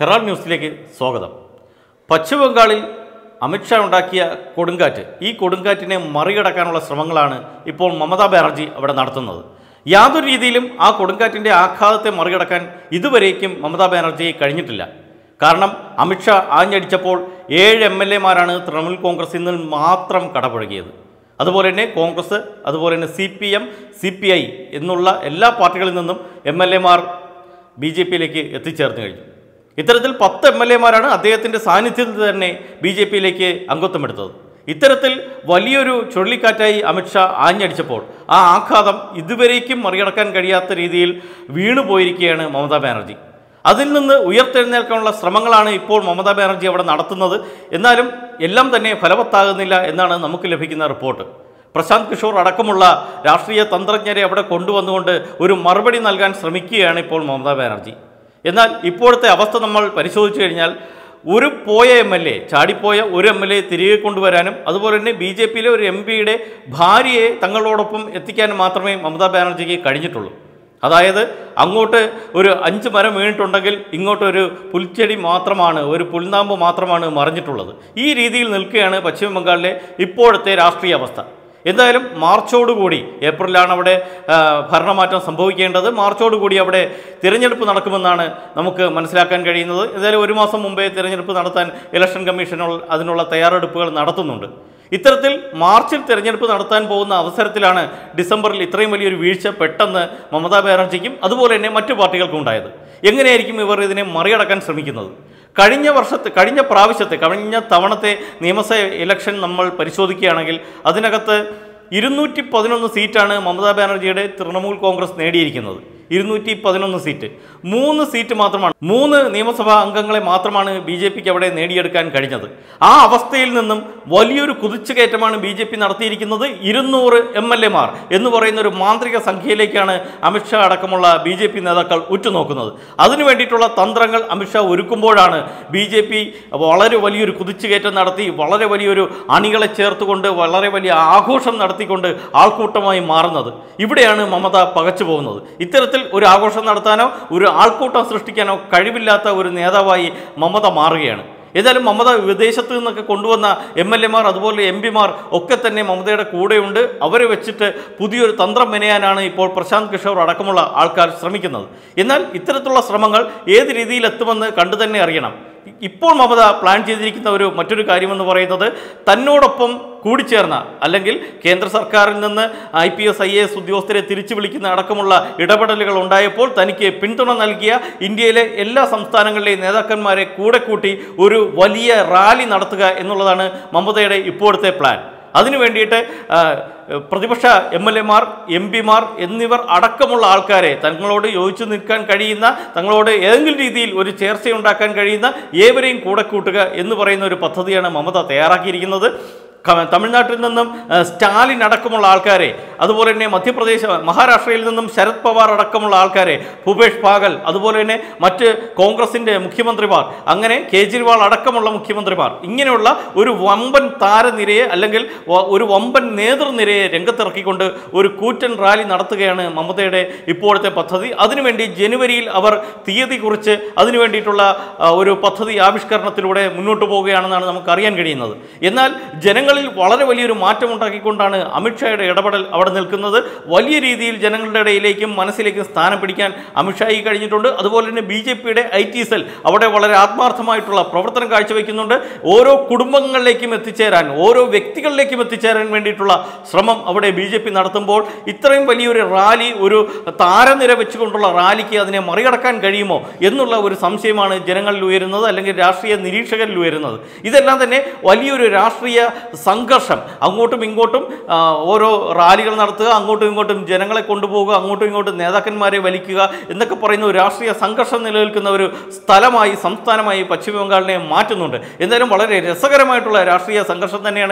Herald ന്യൂസിലേക്ക് സ്വാഗതം പശ്ചിമ ബംഗാളിൽ അമിത്ഷാ ഉണ്ടാക്കിയ കൊടുങ്കാറ്റ് ഈ കൊടുങ്കാറ്റിനെ മറികടക്കാനുള്ള ശ്രമങ്ങളാണ് ഇപ്പോൾ മമതാ ബാനർജി അവിടെ നടത്തുന്നത് യാതൊരു രീതിയിലും ആ കൊടുങ്കാറ്റിൻ്റെ ആഘാതത്തെ മറികടക്കാൻ ഇതുവരേക്കും മമതാ ബാനർജിയെ കഴിഞ്ഞിട്ടില്ല കാരണം അമിത്ഷാ ആഞ്ഞടിച്ചപ്പോൾ ഏഴ് എം എൽ എമാരാണ് തൃണമൂൽ കോൺഗ്രസിൽ നിന്ന് മാത്രം കടപുഴകിയത് അതുപോലെ തന്നെ കോൺഗ്രസ് അതുപോലെ തന്നെ C P M C P I എന്നുള്ള എല്ലാ പാർട്ടികളിൽ നിന്നും എം എൽ എമാർ ബി ജെ പിയിലേക്ക് എത്തിച്ചേർന്ന് കഴിഞ്ഞു ഇത്തരത്തിൽ പത്ത് എം എൽ എമാരാണ് അദ്ദേഹത്തിൻ്റെ സാന്നിധ്യത്തിൽ തന്നെ ബി ജെ പിയിലേക്ക് അംഗത്വമെടുത്തത് ഇത്തരത്തിൽ വലിയൊരു ചുഴലിക്കാറ്റായി അമിത്ഷാ ആഞ്ഞടിച്ചപ്പോൾ ആ ആഘാതം ഇതുവരേക്കും മറികടക്കാൻ കഴിയാത്ത രീതിയിൽ വീണുപോയിരിക്കുകയാണ് മമതാ ബാനർജി അതിൽ നിന്ന് ഉയർത്തെഴുന്നേൽക്കാനുള്ള ശ്രമങ്ങളാണ് ഇപ്പോൾ മമതാ ബാനർജി അവിടെ നടത്തുന്നത് എന്നാലും എല്ലാം തന്നെ ഫലവത്താകുന്നില്ല എന്നാണ് നമുക്ക് ലഭിക്കുന്ന റിപ്പോർട്ട് പ്രശാന്ത് കിഷോർ അടക്കമുള്ള രാഷ്ട്രീയ തന്ത്രജ്ഞരെ അവിടെ കൊണ്ടുവന്നുകൊണ്ട് ഒരു മറുപടി നൽകാൻ ശ്രമിക്കുകയാണ് ഇപ്പോൾ മമതാ ബാനർജി എന്നാൽ ഇപ്പോഴത്തെ അവസ്ഥ നമ്മൾ പരിശോധിച്ചു കഴിഞ്ഞാൽ ഒരു പോയ എം എൽ എ ചാടിപ്പോയ ഒരു എം എൽ എ തിരികെ കൊണ്ടുവരാനും അതുപോലെ തന്നെ ബി ജെ പിയിലെ ഒരു എം പിയുടെ ഭാര്യയെ തങ്ങളോടൊപ്പം എത്തിക്കാനും മാത്രമേ മമതാ ബാനർജിക്ക് കഴിഞ്ഞിട്ടുള്ളൂ അതായത് അങ്ങോട്ട് ഒരു അഞ്ച് മരം വീണിട്ടുണ്ടെങ്കിൽ ഇങ്ങോട്ടൊരു പുൽച്ചെടി മാത്രമാണ് ഒരു പുൽനാമ്പ് മാത്രമാണ് മറിഞ്ഞിട്ടുള്ളത് ഈ രീതിയിൽ നിൽക്കുകയാണ് പശ്ചിമ ബംഗാളിലെ ഇപ്പോഴത്തെ രാഷ്ട്രീയ അവസ്ഥ എന്തായാലും മാർച്ചോടുകൂടി ഏപ്രിലാണ് അവിടെ ആ, ഭരണമാറ്റം സംഭവിക്കേണ്ടത് മാർച്ചോടുകൂടി അവിടെ തിരഞ്ഞെടുപ്പ് നടക്കുമെന്നാണ് നമുക്ക് മനസ്സിലാക്കാൻ കഴിയുന്നത് എന്തായാലും ഒരു മാസം മുമ്പേ തിരഞ്ഞെടുപ്പ് നടത്താൻ ഇലക്ഷൻ കമ്മീഷൻ അതിനുള്ള തയ്യാറെടുപ്പുകൾ നടത്തുന്നുണ്ട് ഇത്തരത്തിൽ മാർച്ചിൽ തിരഞ്ഞെടുപ്പ് നടത്താൻ പോകുന്ന അവസരത്തിലാണ് ഡിസംബറിൽ ഇത്രയും വലിയൊരു വീഴ്ച പെട്ടെന്ന് മമതാ ബാനർജിക്കും അതുപോലെ തന്നെ മറ്റു പാർട്ടികൾക്കും ഉണ്ടായത് എങ്ങനെയായിരിക്കും ഇവർ ഇതിനെ മറികടക്കാൻ ശ്രമിക്കുന്നത് കഴിഞ്ഞ വർഷത്തെ കഴിഞ്ഞ പ്രാവശ്യത്തെ കഴിഞ്ഞ തവണത്തെ നിയമസഭ ഇലക്ഷൻ നമ്മൾ പരിശോധിക്കുകയാണെങ്കിൽ അതിനകത്ത് ഇരുന്നൂറ്റി പതിനൊന്ന് സീറ്റാണ് മമതാ ബാനർജിയുടെ തൃണമൂൽ കോൺഗ്രസ് നേടിയിരിക്കുന്നത് ഇരുന്നൂറ്റി പതിനൊന്ന് സീറ്റ് മൂന്ന് സീറ്റ് മാത്രമാണ് മൂന്ന് നിയമസഭാ അംഗങ്ങളെ മാത്രമാണ് ബി ജെ പിക്ക് അവിടെ നേടിയെടുക്കാൻ കഴിഞ്ഞത് ആ അവസ്ഥയിൽ നിന്നും വലിയൊരു കുതിച്ചുകയറ്റമാണ് ബി ജെ പി നടത്തിയിരിക്കുന്നത് ഇരുന്നൂറ് എം എൽ എമാർ എന്ന് പറയുന്ന ഒരു മാന്ത്രിക സംഖ്യയിലേക്കാണ് അമിത്ഷാ അടക്കമുള്ള ബി ജെ പി നേതാക്കൾ ഉറ്റുനോക്കുന്നത് അതിനു വേണ്ടിയിട്ടുള്ള തന്ത്രങ്ങൾ അമിത്ഷാ ഒരുക്കുമ്പോഴാണ് ബി ജെ പി വളരെ വലിയൊരു കുതിച്ചുകയറ്റം നടത്തി വളരെ വലിയൊരു അണികളെ ചേർത്തുകൊണ്ട് വളരെ വലിയ ആഘോഷം നടത്തിക്കൊണ്ട് ആൾക്കൂട്ടമായി മാറുന്നത് ഇവിടെയാണ് മമത പകച്ചു പോകുന്നത് ഇത്തരത്തിൽ ഒരു ആഘോഷം നടത്താനോ ഒരു ആൾക്കൂട്ടം സൃഷ്ടിക്കാനോ കഴിവില്ലാത്ത ഒരു നേതാവായി മമത മാറുകയാണ് ഏതായാലും മമത വിദേശത്ത് നിന്നൊക്കെ കൊണ്ടുവന്ന എം എൽ എമാർ അതുപോലെ എം പിമാർ ഒക്കെ തന്നെ മമതയുടെ കൂടെയുണ്ട് അവരെ വെച്ചിട്ട് പുതിയൊരു തന്ത്രം മെനയാനാണ് ഇപ്പോൾ പ്രശാന്ത് കിഷോർ അടക്കമുള്ള ആൾക്കാർ ശ്രമിക്കുന്നത് എന്നാൽ ഇത്തരത്തിലുള്ള ശ്രമങ്ങൾ ഏത് രീതിയിൽ എത്തുമെന്ന് കണ്ടു തന്നെ അറിയണം ഇപ്പോൾ മമത പ്ലാൻ ചെയ്തിരിക്കുന്ന ഒരു മറ്റൊരു കാര്യമെന്ന് പറയുന്നത് തന്നോടൊപ്പം കൂടിച്ചേർന്ന അല്ലെങ്കിൽ കേന്ദ്ര സർക്കാരിൽ നിന്ന് I P S I A S ഉദ്യോഗസ്ഥരെ തിരിച്ചു വിളിക്കുന്ന അടക്കമുള്ള ഇടപെടലുകൾ ഉണ്ടായപ്പോൾ തനിക്ക് പിന്തുണ നൽകിയ ഇന്ത്യയിലെ എല്ലാ സംസ്ഥാനങ്ങളിലെയും നേതാക്കന്മാരെ കൂടെ കൂട്ടി ഒരു വലിയ റാലി നടത്തുക എന്നുള്ളതാണ് മമതയുടെ ഇപ്പോഴത്തെ പ്ലാൻ അതിനു വേണ്ടിയിട്ട് ആ, പ്രതിപക്ഷ എം എൽ എമാർ എം പിമാർ എന്നിവർ അടക്കമുള്ള ആൾക്കാരെ തങ്ങളോട് യോജിച്ചു നിൽക്കാൻ കഴിയുന്ന തങ്ങളോട് ഏതെങ്കിലും രീതിയിൽ ഒരു ചേർച്ചയുണ്ടാക്കാൻ കഴിയുന്ന ഏവരെയും കൂടെ കൂട്ടുക എന്ന് പറയുന്ന ഒരു പദ്ധതിയാണ് മമത തയ്യാറാക്കിയിരിക്കുന്നത് ക- തമിഴ്നാട്ടിൽ നിന്നും ആ, സ്റ്റാലിൻ അടക്കമുള്ള ആൾക്കാരെ അതുപോലെ തന്നെ മധ്യപ്രദേശ് മഹാരാഷ്ട്രയിൽ നിന്നും ശരത് പവാർ അടക്കമുള്ള ആൾക്കാരെ ഭൂപേഷ് ബാഗൽ അതുപോലെ തന്നെ മറ്റ് കോൺഗ്രസിൻ്റെ മുഖ്യമന്ത്രിമാർ അങ്ങനെ കേജ്രിവാൾ അടക്കമുള്ള മുഖ്യമന്ത്രിമാർ ഇങ്ങനെയുള്ള ഒരു വമ്പൻ താരനിരയെ അല്ലെങ്കിൽ വ- ഒരു വമ്പൻ നേതൃനിരയെ രംഗത്തിറക്കിക്കൊണ്ട് ഒരു കൂറ്റൻ റാലി നടത്തുകയാണ് മമതയുടെ ഇപ്പോഴത്തെ പദ്ധതി അതിനുവേണ്ടി ജനുവരിയിൽ അവർ തീയതി കുറിച്ച് അതിനു വേണ്ടിയിട്ടുള്ള ആ, ഒരു പദ്ധതി ആവിഷ്കരണത്തിലൂടെ മുന്നോട്ട് പോവുകയാണെന്നാണ് നമുക്ക് അറിയാൻ കഴിയുന്നത് എന്നാൽ ജനങ്ങളിൽ വളരെ വലിയൊരു മാറ്റം ഉണ്ടാക്കിക്കൊണ്ടാണ് അമിത്ഷായുടെ ഇടപെടൽ അവിടെ നിൽക്കുന്നത് വലിയ രീതിയിൽ ജനങ്ങളുടെ ഇടയിലേക്കും മനസ്സിലേക്കും സ്ഥാനം പിടിക്കാൻ അമിത്ഷായി കഴിഞ്ഞിട്ടുണ്ട് അതുപോലെ തന്നെ ബി ജെ പിയുടെ ഐ ടി സെൽ അവിടെ വളരെ ആത്മാർത്ഥമായിട്ടുള്ള പ്രവർത്തനം കാഴ്ചവെക്കുന്നുണ്ട് ഓരോ കുടുംബങ്ങളിലേക്കും എത്തിച്ചേരാൻ ഓരോ വ്യക്തികളിലേക്കും എത്തിച്ചേരാൻ വേണ്ടിയിട്ടുള്ള ശ്രമം അവിടെ ബി ജെ പി നടത്തുമ്പോൾ ഇത്രയും വലിയൊരു റാലി ഒരു താരനിര വെച്ചുകൊണ്ടുള്ള റാലിക്ക് അതിനെ മറികടക്കാൻ കഴിയുമോ എന്നുള്ള ഒരു സംശയമാണ് ജനങ്ങളിൽ ഉയരുന്നത് അല്ലെങ്കിൽ രാഷ്ട്രീയ നിരീക്ഷകരിൽ ഉയരുന്നത് ഇതെല്ലാം തന്നെ വലിയൊരു രാഷ്ട്രീയ സംഘർഷം അങ്ങോട്ടും ഇങ്ങോട്ടും ആ, ഓരോ റാലികൾ നടത്തുക അങ്ങോട്ടും ഇങ്ങോട്ടും ജനങ്ങളെ കൊണ്ടുപോകുക അങ്ങോട്ടും ഇങ്ങോട്ടും നേതാക്കന്മാരെ വലിക്കുക എന്നൊക്കെ പറയുന്ന ഒരു രാഷ്ട്രീയ സംഘർഷം നിലനിൽക്കുന്ന ഒരു സ്ഥലമായി സംസ്ഥാനമായി പശ്ചിമ ബംഗാളിനെ മാറ്റുന്നുണ്ട് എന്തായാലും വളരെ രസകരമായിട്ടുള്ള രാഷ്ട്രീയ സംഘർഷം തന്നെയാണ്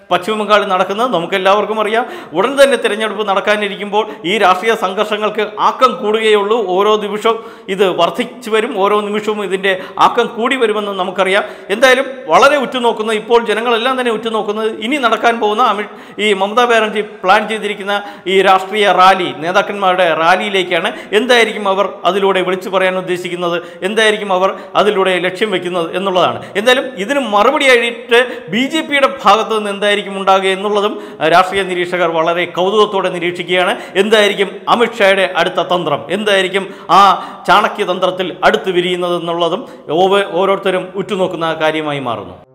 പശ്ചിമ ബംഗാളിൽ നടക്കുന്നത് നമുക്കെല്ലാവർക്കും അറിയാം ഉടൻ തന്നെ തിരഞ്ഞെടുപ്പ് നടക്കാനിരിക്കുമ്പോൾ ഈ രാഷ്ട്രീയ സംഘർഷങ്ങൾക്ക് ആക്കം കൂടുകയുള്ളൂ ഓരോ നിമിഷവും ഇത് വർദ്ധിച്ചു വരും ഓരോ നിമിഷവും ഇതിൻ്റെ ആക്കം കൂടി വരുമെന്ന് നമുക്കറിയാം എന്തായാലും വളരെ ഉറ്റുനോക്കുന്നത് ഇപ്പോൾ ജനങ്ങളെല്ലാം തന്നെ ഉറ്റുനോക്കുന്നത് ഇനി നടക്കാൻ പോകുന്ന അമിത് ഈ മമതാ ബാനർജി പ്ലാൻ ചെയ്തിരിക്കുന്ന ഈ രാഷ്ട്രീയ റാലി നേതാക്കന്മാരുടെ റാലിയിലേക്കാണ് എന്തായിരിക്കും അവർ അതിലൂടെ വിളിച്ചു പറയാൻ ഉദ്ദേശിക്കുന്നത് എന്തായിരിക്കും അവർ അതിലൂടെ ലക്ഷ്യം വെക്കുന്നത് എന്നുള്ളതാണ് എന്തായാലും ഇതിന് മറുപടിയായിട്ട് ബി ജെ പിയുടെ ഭാഗത്തു നിന്ന് എന്തായിരിക്കും ഉണ്ടാകുക എന്നുള്ളതും അഹ്, രാഷ്ട്രീയ നിരീക്ഷകർ വളരെ കൗതുകത്തോടെ നിരീക്ഷിക്കുകയാണ് എന്തായിരിക്കും അമിത്ഷായുടെ അടുത്ത തന്ത്രം എന്തായിരിക്കും ആ ചാണക്യ തന്ത്രത്തിൽ അടുത്ത് വിരിയുന്നത് എന്നുള്ളതും ഓവ- ഓരോരുത്തരും ഉറ്റുനോക്കുന്ന കാര്യമായി മാറുന്നു